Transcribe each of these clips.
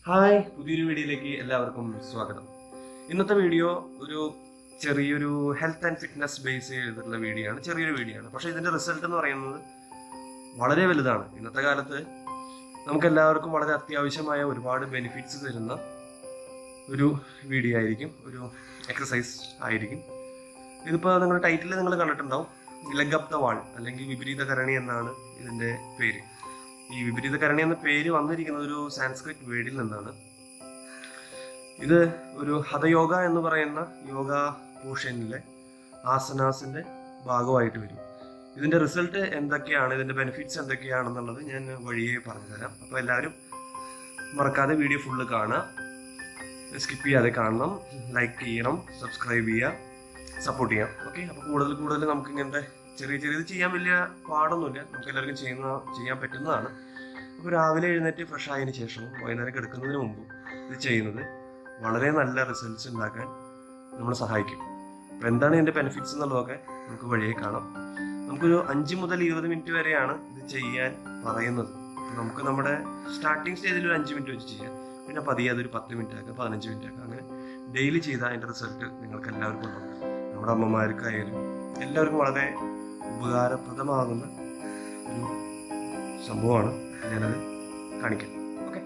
hi പുതിയൊരു വീഡിയോയിലേക്ക് എല്ലാവർക്കും സ്വാഗതം ഇന്നത്തെ വീഡിയോ ഒരു ചെറിയൊരു ഹെൽത്ത് ആൻഡ് ഫിറ്റ്നസ് ബേസ് ചെയ്തിട്ടുള്ള വീഡിയോ ആണ് ചെറിയൊരു വീഡിയോ ആണ് പക്ഷേ ഇതിന്റെ റിസൾട്ട് എന്ന് പറയുന്നത് വളരെ വലുതാണ് ഇന്നത്തെ കാലത്ത് നമുക്ക് എല്ലാവർക്കും വളരെ അത്യാവശ്യമായ ഒരുപാട് ബെനിഫിറ്റ്സ് തരുന്ന ഒരു വീഡിയോ ആയിരിക്കും ഒരു എക്സസൈസ് ആയിരിക്കും ഇതിപ്പോൾ നിങ്ങളുടെ ടൈറ്റിൽ നിങ്ങൾ കണ്ടിട്ടുണ്ടാവും ലെഗ് അപ്പ് ദ വാൾ അല്ലെങ്കിൽ വിപരീത കരണി എന്നാണ് ഇതിന്റെ പേര് ഈ വിപരീത കരണി എന്ന പേര് വന്നിരിക്കുന്നത് ഒരു സാൻസ്ക്രിറ്റ് വേർഡിൽ നിന്നാണ് ഇത് ഒരു ഹതയോഗ എന്ന് പറയുന്ന യോഗ പോർഷനിലെ ആസനാസിന്റെ ഭാഗമായിട്ട് വരും ഇതിന്റെ റിസൾട്ട് എന്തൊക്കെയാണ് ഇതിന്റെ ബെനിഫിറ്റ്സ് എന്തൊക്കെയാണെന്നുള്ളത് ഞാൻ വഴിയെ പറഞ്ഞുതരാം അപ്പോൾ എല്ലാവരും മറക്കാതെ വീഡിയോ ഫുള്ള് കാണുക സ്കിപ്പ് ചെയ്യാതെ കാണണം ലൈക്ക് ചെയ്യണം സബ്സ്ക്രൈബ് ചെയ്യുക സപ്പോർട്ട് ചെയ്യാം ഓക്കെ അപ്പോൾ കൂടുതൽ കൂടുതൽ നമുക്ക് ഇങ്ങനത്തെ ചെറിയ ചെറിയത് ചെയ്യാൻ വലിയ പാടൊന്നുമില്ല നമുക്ക് എല്ലാവർക്കും ചെയ്യുന്ന ചെയ്യാൻ പറ്റുന്നതാണ് അപ്പോൾ രാവിലെ എഴുന്നേറ്റ് ഫ്രഷ് ആയതിനു ശേഷവും വൈകുന്നേരം കിടക്കുന്നതിന് മുമ്പും ഇത് ചെയ്യുന്നത് വളരെ നല്ല റിസൾട്ട്സ് ഉണ്ടാക്കാൻ നമ്മളെ സഹായിക്കും അപ്പോൾ എന്താണ് ഇതിൻ്റെ ബെനിഫിറ്റ്സ് എന്നുള്ളതൊക്കെ നമുക്ക് വഴിയെ കാണാം നമുക്കൊരു അഞ്ച് മുതൽ ഇരുപത് മിനിറ്റ് വരെയാണ് ഇത് ചെയ്യാൻ പറയുന്നത് അപ്പോൾ നമുക്ക് നമ്മുടെ സ്റ്റാർട്ടിങ് സ്റ്റേജിൽ ഒരു അഞ്ച് മിനിറ്റ് വെച്ച് ചെയ്യാം പിന്നെ പതിയെ അതൊരു പത്ത് മിനിറ്റ് ആക്കുക പതിനഞ്ച് മിനിറ്റ് ആക്കുക അങ്ങനെ ഡെയിലി ചെയ്താൽ അതിൻ്റെ റിസൾട്ട് നിങ്ങൾക്ക് എല്ലാവർക്കും ഉണ്ടാവും നമ്മുടെ അമ്മമാർക്കായാലും എല്ലാവർക്കും വളരെ ഉപകാരപ്രദമാകുന്ന ഒരു സംഭവമാണ് ഞാനത് കാണിക്കാം ഓക്കെ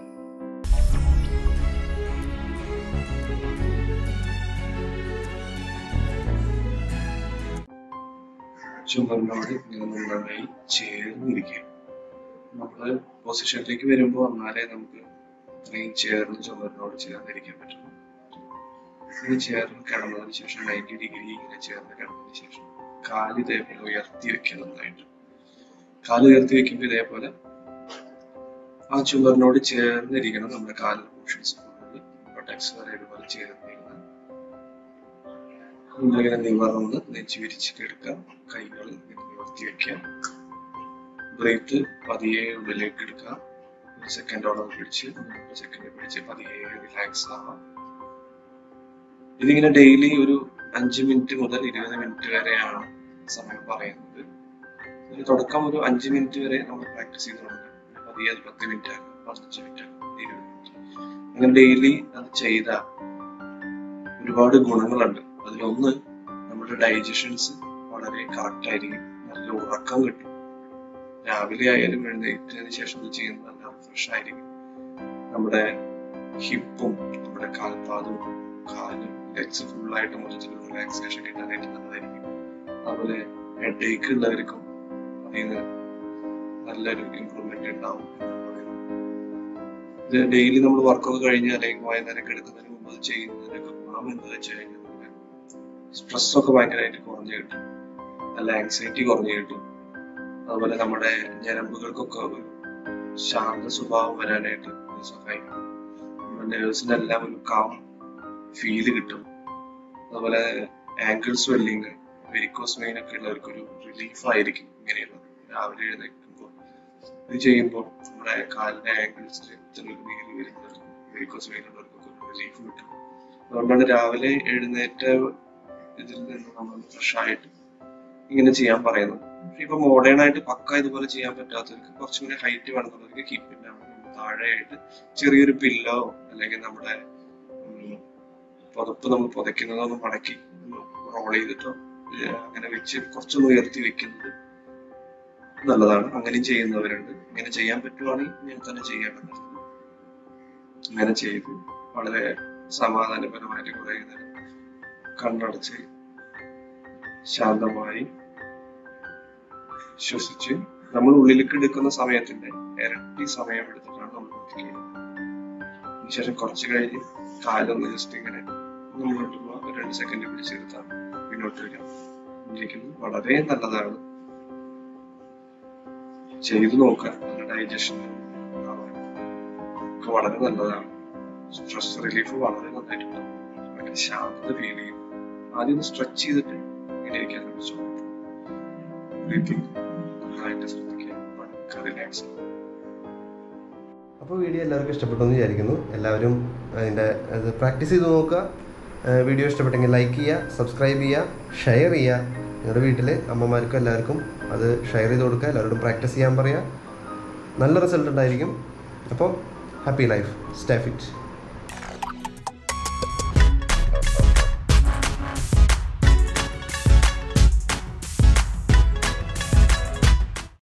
ചുമരിനോട് ഇങ്ങനെ നന്നായി ചേർന്നിരിക്കുക നമ്മൾ പൊസിഷനിലേക്ക് വരുമ്പോൾ വന്നാലേ നമുക്ക് ഇത്രയും ചേർന്ന് ചുമരിനോട് ചേർന്നിരിക്കാൻ പറ്റുള്ളൂ ഇങ്ങനെ ചേർന്ന് കിടന്നതിന് ശേഷം നയൻറ്റി ഡിഗ്രി ഇങ്ങനെ ചേർന്ന് കിടന്നതിന് ശേഷം കാല് ഇതേപോലെ ഉയർത്തി വെക്കുക നന്നായിട്ട് കാല് ഉയർത്തി വെക്കുമ്പോൾ ഇതേപോലെ ആ ചുമരിനോട് ചേർന്നിരിക്കണം നമ്മുടെ കാലിന് പോർഷൻസ് ഫുള്ള് ബട്ടക്സ് വരെ ഇതുപോലെ ചേർന്നിരിക്കണം നമ്മളിങ്ങനെ നിവർന്ന് നെഞ്ച് വിരിച്ച് കിടക്കാം കൈകൾ ഇങ്ങനെ നിവർത്തി വെക്കാം ബ്രേത്ത് പതിയെ ഉള്ളിലേക്ക് എടുക്കാം ഒരു സെക്കൻഡോളം പിടിച്ച് രണ്ട് സെക്കൻഡ് പിടിച്ച് പതിയെ റിലാക്സ് ആവാം ഇതിങ്ങനെ ഡെയിലി ഒരു അഞ്ച് മിനിറ്റ് മുതൽ ഇരുപത് മിനിറ്റ് വരെയാണ് സമയം പറയുന്നത് ഒരു തുടക്കം ഒരു അഞ്ച് മിനിറ്റ് വരെ നമ്മൾ പ്രാക്ടീസ് ചെയ്തുകൊണ്ട് പതിയെ അത് പത്ത് മിനിറ്റ് ആക്കാം പതിനഞ്ച് മിനിറ്റ് ആക്കാം ഇരുപത് മിനിറ്റ് അങ്ങനെ ഡെയിലി അത് ചെയ്താൽ ഒരുപാട് ഗുണങ്ങളുണ്ട് അതിലൊന്ന് നമ്മുടെ ഡൈജഷൻസ് വളരെ കറക്റ്റ് ആയിരിക്കും നല്ല ഉറക്കം കിട്ടും രാവിലെ ആയാലും എഴുന്നേറ്റതിന് ശേഷം ഇത് ചെയ്യുന്നത് നല്ല ഫ്രഷ് ആയിരിക്കും നമ്മുടെ ഹിപ്പും നമ്മുടെ കാൽപാദവും കാലും ലെഗ്സ് ഫുള്ളായിട്ട് മൊത്തത്തിൽ റിലാക്സേഷൻ കിട്ടാനായിട്ട് നല്ലതായിരിക്കും അതുപോലെ ഹെഡ് ഏക്ക് ഉള്ളവർക്കും അതിൽ നിന്ന് നല്ലൊരു ഇമ്പ്രൂവ്മെന്റ് ഉണ്ടാവും എന്നാണ് പറയുന്നത് ഇത് ഡെയിലി നമ്മൾ വർക്കൊക്കെ കഴിഞ്ഞ് അല്ലെങ്കിൽ വൈകുന്നേരം കിടക്കുന്നതിന് മുമ്പ് അത് ചെയ്യുന്നതിനൊക്കെ ഗുണം എന്ന് വെച്ച് കഴിഞ്ഞാൽ നമുക്ക് സ്ട്രെസ് ഒക്കെ ഭയങ്കരമായിട്ട് കുറഞ്ഞു കിട്ടും നല്ല ആങ്സൈറ്റി കുറഞ്ഞു കിട്ടും അതുപോലെ നമ്മുടെ ഞരമ്പുകൾക്കൊക്കെ ഒരു ശാന്ത സ്വഭാവം വരാനായിട്ട് ഇത് സഹായിക്കും നമ്മുടെ നേഴ്സിനെല്ലാം ഒരു കാം ഫീല് കിട്ടും അതുപോലെ ആങ്കിൾ സ്വെല്ലിങ് വെരിക്കോസ് വെയിൻ ഒക്കെ ഉള്ളവർക്ക് ഒരു റിലീഫ് ആയിരിക്കും ഇങ്ങനെയുള്ളത് രാവിലെ എഴുന്നേൽക്കുമ്പോൾ ഇത് ചെയ്യുമ്പോൾ നമ്മുടെ കാലിന്റെ ആംഗിൾസിൽ നീര് വരുന്നവർക്ക് വെരിക്കോസ് വെയിൻ ഉള്ളവർക്കൊക്കെ ഒരു റിലീഫ് കിട്ടും അതുകൊണ്ടാണ് രാവിലെ എഴുന്നേറ്റ ഇതിൽ നിന്ന് നമ്മൾ ഫ്രഷ് ആയിട്ട് ഇങ്ങനെ ചെയ്യാൻ പറയുന്നത് പക്ഷെ ഇപ്പൊ മോഡേൺ ആയിട്ട് പക്ക ഇതുപോലെ ചെയ്യാൻ പറ്റാത്തവർക്ക് കുറച്ചും കൂടി ഹൈറ്റ് വേണമെന്നുള്ളവർക്ക് കീപ്പിന്റെ താഴെയായിട്ട് ചെറിയൊരു പില്ലോ അല്ലെങ്കിൽ നമ്മുടെ ഉം, പുതപ്പ് നമ്മൾ പുതയ്ക്കുന്നതൊന്ന് മടക്കി റോൾ ചെയ്തിട്ടോ ഏർ അങ്ങനെ വെച്ച് കുറച്ചൊന്ന് ഉയർത്തി വെക്കുന്നത് നല്ലതാണ് അങ്ങനെയും ചെയ്യുന്നവരുണ്ട് ഇങ്ങനെ ചെയ്യാൻ പറ്റുവാണെങ്കിൽ ഇങ്ങനെ തന്നെ ചെയ്യേണ്ടത് ഇങ്ങനെ ചെയ്ത് വളരെ സമാധാനപരമായിട്ട് കുറെ നേരം കണ്ണടച്ച് ശാന്തമായി ശ്വസിച്ച് നമ്മൾ ഉള്ളിലേക്ക് എടുക്കുന്ന സമയത്തിന്റെ ഇരട്ടി സമയം എടുത്തിട്ടാണ് നമ്മൾ പുറത്തേക്ക് അതിനുശേഷം കുറച്ച് കഴിഞ്ഞ് കാലൊന്ന് ജസ്റ്റ് ഇങ്ങനെ മുന്നോട്ട് പോവാം ഒരു രണ്ട് സെക്കൻഡ് പിടിച്ചെടുത്താൽ പിന്നോട്ട് വരാം ഇരിക്കുന്നത് വളരെ നല്ലതാണ് ചെയ്തു നോക്കാൻ നല്ല ഡൈജഷൻ ഒക്കെ വളരെ നല്ലതാണ് സ്ട്രെസ് റിലീഫ് വളരെ നന്നായിട്ടുണ്ടാവും ഭയങ്കര ശാന്തത ഫീൽ ചെയ്യും ആദ്യം ഒന്ന് സ്ട്രെച്ച് ചെയ്തിട്ട് ഇങ്ങനെ ഇരിക്കാൻ ശ്രമിച്ചു ബ്രീത്തിങ് നന്നായിട്ട് ശ്രദ്ധിക്കുക പതുക്കെ റിലാക്സ് അപ്പോൾ വീഡിയോ എല്ലാവർക്കും ഇഷ്ടപ്പെട്ടു എന്ന് വിചാരിക്കുന്നു എല്ലാവരും അതിൻ്റെ അത് പ്രാക്ടീസ് ചെയ്ത് നോക്കുക ഏഹ് വീഡിയോ ഇഷ്ടപ്പെട്ടെങ്കിൽ ലൈക്ക് ചെയ്യുക സബ്സ്ക്രൈബ് ചെയ്യുക ഷെയർ ചെയ്യുക നിങ്ങളുടെ വീട്ടിൽ അമ്മമാർക്കും എല്ലാവർക്കും അത് ഷെയർ ചെയ്ത് കൊടുക്കുക എല്ലാവരോടും പ്രാക്ടീസ് ചെയ്യാൻ പറയുക നല്ല റിസൾട്ട് ഉണ്ടായിരിക്കും അപ്പോൾ ഹാപ്പി ലൈഫ് സ്റ്റേ ഫിറ്റ്